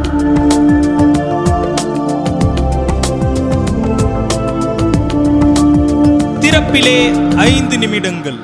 திறப்பிலே ஐந்து நிமிடங்கள்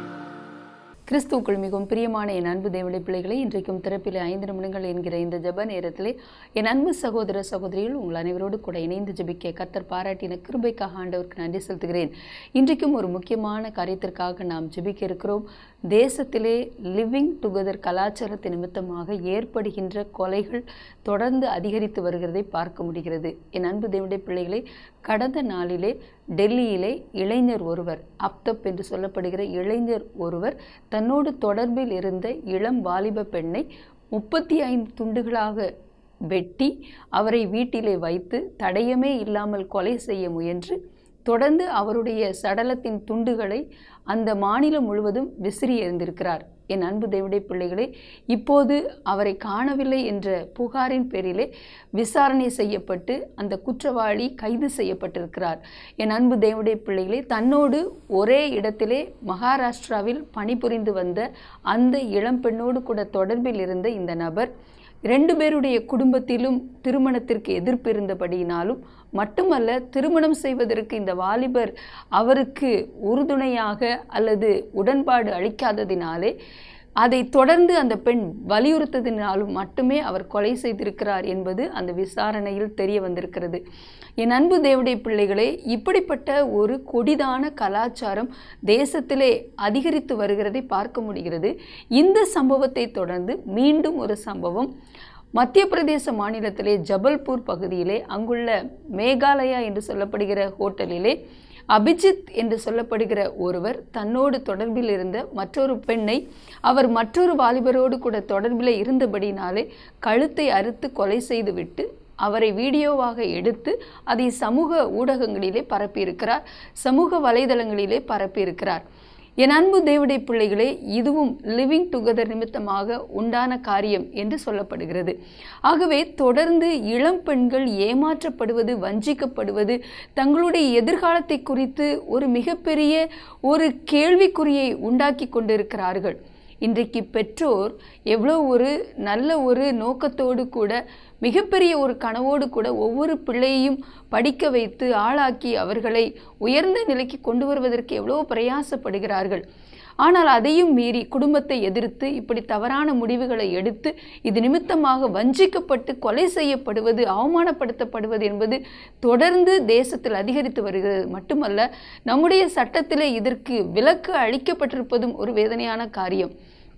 கிறிஸ்துவுக்குள் மிகவும் பிரியமான என் அன்பு தேவனுடைய பிள்ளைகளை இன்றைக்கும் திறப்பிலே ஐந்து நிமிடங்கள் என்கிற இந்த ஜெப நேரத்திலே என் அன்பு சகோதர சகோதரிகள் உங்கள் அனைவரோடு கூட இணைந்து ஜெபிக்க கர்த்தர் பாராட்டின கிருபைக்காக ஆண்டவருக்கு நன்றி செலுத்துகிறேன் இன்றைக்கும் ஒரு முக்கியமான காரியத்திற்காக நாம் ஜெபிக்க இருக்கிறோம் தேசத்திலே லிவிங் டுகெதர் கலாச்சாரத்தை நிமித்தமாக ஏற்படுகின்ற கொலைகள் தொடர்ந்து அதிகரித்து வருகிறதை பார்க்க முடிகிறது என் அன்பு தேவனுடைய பிள்ளைகளை கடந்த நாளிலே டெல்லியிலே இளைஞர் ஒருவர் அப்தப் என்று சொல்லப்படுகிற இளைஞர் ஒருவர் தன்னோடு தொடர்பில் இருந்த இளம் வாலிப பெண்ணை முப்பத்தி ஐந்து துண்டுகளாக வெட்டி அவரை வீட்டிலே வைத்து தடயமே இல்லாமல் கொலை செய்ய முயன்று தொடர்ந்து அவருடைய சடலத்தின் துண்டுகளை அந்த மாநிலம் முழுவதும் விசிறி எறிந்திருக்கிறார் என் அன்பு தேவடைய பிள்ளைகளே இப்போது அவரை காணவில்லை என்ற புகாரின் பேரிலே விசாரணை செய்யப்பட்டு அந்த குற்றவாளி கைது செய்யப்பட்டிருக்கிறார் என் அன்பு தேவடைய பிள்ளைகளே தன்னோடு ஒரே இடத்திலே மகாராஷ்டிராவில் பணிபுரிந்து வந்த அந்த இளம்பெண்ணோடு கூட தொடர்பில் இருந்த இந்த நபர் இரண்டு பேருடைய குடும்பத்திலும் திருமணத்திற்கு எதிர்ப்பு இருந்தபடியினாலும் மட்டுமல்ல திருமணம் செய்வதற்கு இந்த வாலிபர் அவருக்கு உறுதுணையாக அல்லது உடன்பாடு அளிக்காததினாலே அதை தொடர்ந்து அந்த பெண் வலியுறுத்ததினாலும் மட்டுமே அவர் கொலை செய்திருக்கிறார் என்பது அந்த விசாரணையில் தெரிய வந்திருக்கிறது என் அன்பு தேவடைய பிள்ளைகளே இப்படிப்பட்ட ஒரு கொடிதான கலாச்சாரம் தேசத்திலே அதிகரித்து வருகிறதை பார்க்க முடிகிறது இந்த சம்பவத்தை தொடர்ந்து மீண்டும் ஒரு சம்பவம் மத்திய பிரதேச மாநிலத்திலே ஜபல்பூர் பகுதியிலே அங்குள்ள மேகாலயா என்று சொல்லப்படுகிற ஹோட்டலிலே அபிஜித் என்று சொல்லப்படுகிற ஒருவர் தன்னோடு தொடர்பில் இருந்த மற்றொரு பெண்ணை அவர் மற்றொரு வாலிபரோடு கூட தொடர்பில் இருந்தபடினாலே கழுத்தை அறுத்து கொலை செய்துவிட்டு அவரை வீடியோவாக எடுத்து அதை சமூக ஊடகங்களிலே பரப்பியிருக்கிறார் சமூக வலைதளங்களிலே பரப்பியிருக்கிறார் என் அன்பு தேவடைய பிள்ளைகளே இதுவும் லிவிங் டுகெதர் நிமித்தமாக உண்டான காரியம் என்று சொல்லப்படுகிறது ஆகவே தொடர்ந்து இளம் பெண்கள் ஏமாற்றப்படுவது வஞ்சிக்கப்படுவது தங்களுடைய எதிர்காலத்தை குறித்து ஒரு மிகப்பெரிய ஒரு கேள்விக்குறியை உண்டாக்கி கொண்டிருக்கிறார்கள் இன்றைக்கு பெற்றோர் எவ்வளோ ஒரு நல்ல ஒரு நோக்கத்தோடு கூட மிகப்பெரிய ஒரு கனவோடு கூட ஒவ்வொரு பிள்ளையையும் படிக்க வைத்து ஆளாக்கி அவர்களை உயர்ந்த நிலைக்கு கொண்டு வருவதற்கு எவ்வளோ பிரயாசப்படுகிறார்கள் ஆனால் அதையும் மீறி குடும்பத்தை எதிர்த்து இப்படி தவறான முடிவுகளை எடுத்து இது நிமித்தமாக வஞ்சிக்கப்பட்டு கொலை செய்யப்படுவது அவமானப்படுத்தப்படுவது என்பது தொடர்ந்து தேசத்தில் அதிகரித்து வருகிறது மட்டுமல்ல நம்முடைய சட்டத்திலே இதற்கு விலக்கு அளிக்கப்பட்டிருப்பதும் ஒரு வேதனையான காரியம்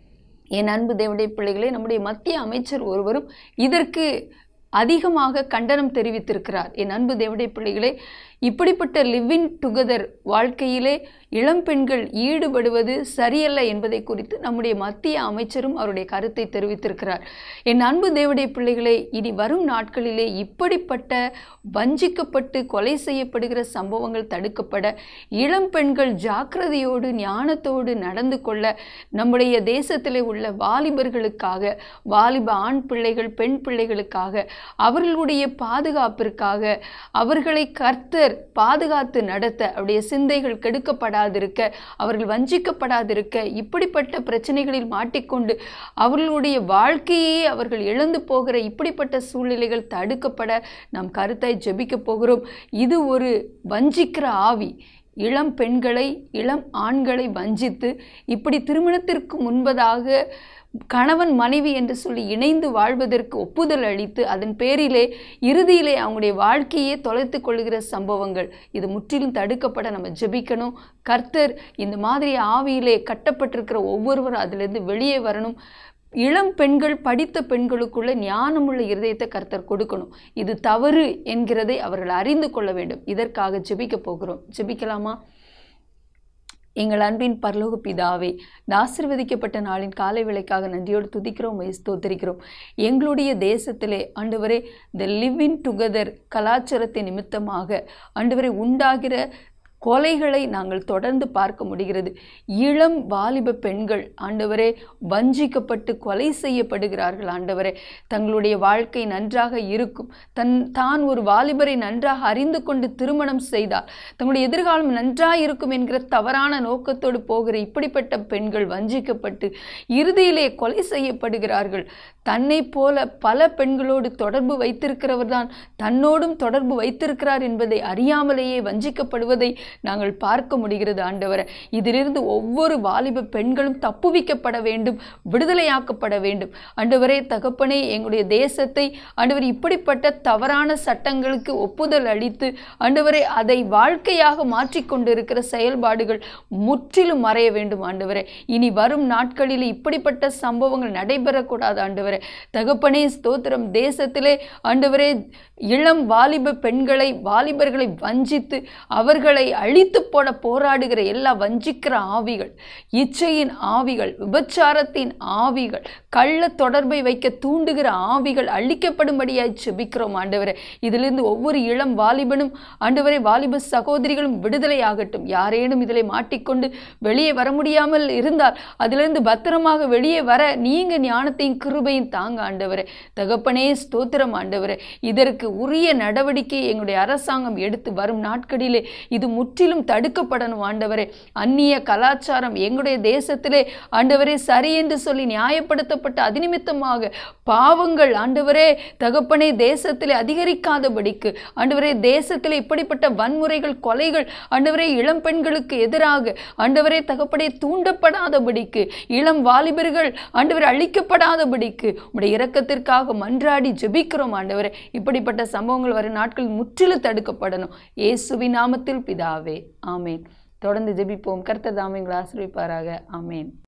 என் அன்பு தேவடைய பிள்ளைகளே நம்முடைய மத்திய அமைச்சர் ஒருவரும் இதற்கு அதிகமாக கண்டனம் தெரிவித்திருக்கிறார் என் அன்பு தேவடைய பிள்ளைகளே இப்படிப்பட்ட லிவிங் டுகெதர் வாழ்க்கையிலே இளம் பெண்கள் ஈடுபடுவது சரியல்ல என்பதை குறித்து நம்முடைய மத்திய அமைச்சரும் அவருடைய கருத்தை தெரிவித்திருக்கிறார் என் அன்பு தேவடைய பிள்ளைகளே இனி வரும் நாட்களிலே இப்படிப்பட்ட வஞ்சிக்கப்பட்டு கொலை செய்யப்படுகிற சம்பவங்கள் தடுக்கப்பட இளம் பெண்கள் ஜாக்கிரதையோடு ஞானத்தோடு நடந்து கொள்ள நம்முடைய தேசத்திலே உள்ள வாலிபர்களுக்காக வாலிப ஆண் பிள்ளைகள் பெண் பிள்ளைகளுக்காக அவர்களுடைய பாதுகாப்பிற்காக அவர்களை கர்த்தர் பாதுகாத்து நடத்த அவருடைய சிந்தைகள் கெடுக்கப்படாதிருக்க அவர்கள் வஞ்சிக்கப்படாதிருக்க இப்படிப்பட்ட பிரச்சனைகளில் மாட்டிக்கொண்டு அவர்களுடைய வாழ்க்கையே அவர்கள் இழந்து போகிற இப்படிப்பட்ட சூழ்நிலைகள் தடுக்கப்பட நாம் கருத்தாய் ஜெபிக்க போகிறோம் இது ஒரு வஞ்சிக்கிற ஆவி இளம் பெண்களை இளம் ஆண்களை வஞ்சித்து இப்படி திருமணத்திற்கு முன்பதாக கணவன் மனைவி என்று சொல்லி இணைந்து வாழ்வதற்கு ஒப்புதல் அளித்து அதன் பேரிலே இறுதியிலே அவங்களுடைய வாழ்க்கையே தொலைத்து கொள்கிற சம்பவங்கள் இது முற்றிலும் தடுக்கப்பட நம்ம ஜெபிக்கணும் கர்த்தர் இந்த மாதிரி ஆவியிலே கட்டப்பட்டிருக்கிற ஒவ்வொருவரும் அதிலிருந்து வெளியே வரணும் இளம் பெண்கள் படித்த பெண்களுக்குள்ள ஞானமுள்ள இருதயத்தை கர்த்தர் கொடுக்கணும் இது தவறு என்கிறதை அவர்கள் அறிந்து கொள்ள வேண்டும் இதற்காக ஜெபிக்க போகிறோம் ஜெபிக்கலாமா எங்கள் அன்பின் பரலோக பிதாவே இந்த ஆசிர்வதிக்கப்பட்ட நாளின் காலை வேளைக்காக நன்றியோடு துதிக்கிறோம் ஸ்தோத்திரிக்கிறோம் எங்களுடைய தேசத்திலே ஆண்டவரே த லிவ் இன் டுகெதர் கலாச்சாரத்தை நிமித்தமாக ஆண்டவரை உண்டாகிற கொலைகளை நாங்கள் தொடர்ந்து பார்க்க முடிகிறது இளம் வாலிப பெண்கள் ஆண்டவரே வஞ்சிக்கப்பட்டு கொலை செய்யப்படுகிறார்கள் ஆண்டவரே தங்களுடைய வாழ்க்கை நன்றாக இருக்கும் தன் தான் ஒரு வாலிபரை நன்றாக அறிந்து கொண்டு திருமணம் செய்தால் தங்களுடைய எதிர்காலம் நன்றாக இருக்கும் என்கிற தவறான நோக்கத்தோடு போகிற இப்படிப்பட்ட பெண்கள் வஞ்சிக்கப்பட்டு இறுதியிலே கொலை செய்யப்படுகிறார்கள் தன்னை போல பல பெண்களோடு தொடர்பு வைத்திருக்கிறவர் தான் தன்னோடும் தொடர்பு வைத்திருக்கிறார் என்பதை அறியாமலேயே வஞ்சிக்கப்படுவதை நாங்கள் பார்க்க முடிகிறது ஆண்டவரை இதிலிருந்து ஒவ்வொரு வாலிப பெண்களும் தப்புவிக்கப்பட வேண்டும் விடுதலையாக்கப்பட வேண்டும் ஆண்டவரே தகப்பனே எங்களுடைய தேசத்தை ஆண்டவர் இப்படிப்பட்ட தவறான சட்டங்களுக்கு ஒப்புதல் அளித்து ஆண்டவரே அதை வாழ்க்கையாக மாற்றிக்கொண்டிருக்கிற செயல்பாடுகள் முற்றிலும் மறைய வேண்டும் ஆண்டவரே இனி வரும் நாட்களில் இப்படிப்பட்ட சம்பவங்கள் நடைபெறக்கூடாது ஆண்டவரே தகப்பனே ஸ்தோத்திரம் தேசத்திலே ஆண்டவரே இளம் வாலிப பெண்களை வாலிபர்களை வஞ்சித்து அவர்களை அழித்து போட போராடுகிற எல்லா வஞ்சிக்கிற ஆவிகள் இச்சையின் ஆவிகள் விபச்சாரத்தின் ஆவிகள் கள்ள தொடர்பை வைக்க தூண்டுகிற ஆவிகள் அழிக்கப்படும்படியாய் செபிக்கிறோம் ஆண்டவரே இதிலிருந்து ஒவ்வொரு இளம் வாலிபனும் ஆண்டவரே வாலிப சகோதரிகளும் விடுதலையாகட்டும் யாரேனும் இதில் மாட்டிக்கொண்டு வெளியே வர முடியாமல் இருந்தால் அதிலிருந்து பத்திரமாக வெளியே வர நீங்க ஞானத்தையும் கிருபையும் தாங்க ஆண்டவரே தகப்பனே ஸ்தோத்திரம் ஆண்டவரே இதற்கு உரிய நடவடிக்கை எங்களுடைய அரசாங்கம் எடுத்து வரும் நாட்களிலே இது முற்றிலும் தடுக்கப்படணும் ஆண்டவரே அந்நிய கலாச்சாரம் எங்களுடைய தேசத்திலே ஆண்டவரே சரி என்று சொல்லி நியாயப்படுத்தப்பட்ட அதிநிமித்தமாக பாவங்கள் ஆண்டவரே தகப்பனே தேசத்திலே அதிகரிக்காதபடிக்கு ஆண்டவரே தேசத்திலே இப்படிப்பட்ட வன்முறைகள் கொலைகள் ஆண்டவரே இளம் பெண்களுக்கு எதிராக ஆண்டவரே தகப்பனே தூண்டப்படாதபடிக்கு இளம் வாலிபர்கள் ஆண்டவர் அழிக்கப்படாதபடிக்கு உடைய இரக்கத்திற்காக மன்றாடி ஜெபிக்கிறோம் ஆண்டவரே இப்படிப்பட்ட சம்பவங்கள் வரும் நாட்கள் முற்றிலும் தடுக்கப்படணும் இயேசுவின் நாமத்தில் பிதாவே ஆமேன் தொடர்ந்து ஜெபிப்போம் கர்த்தர் தாமே எங்களை ஆசிரியப்பாராக ஆமேன்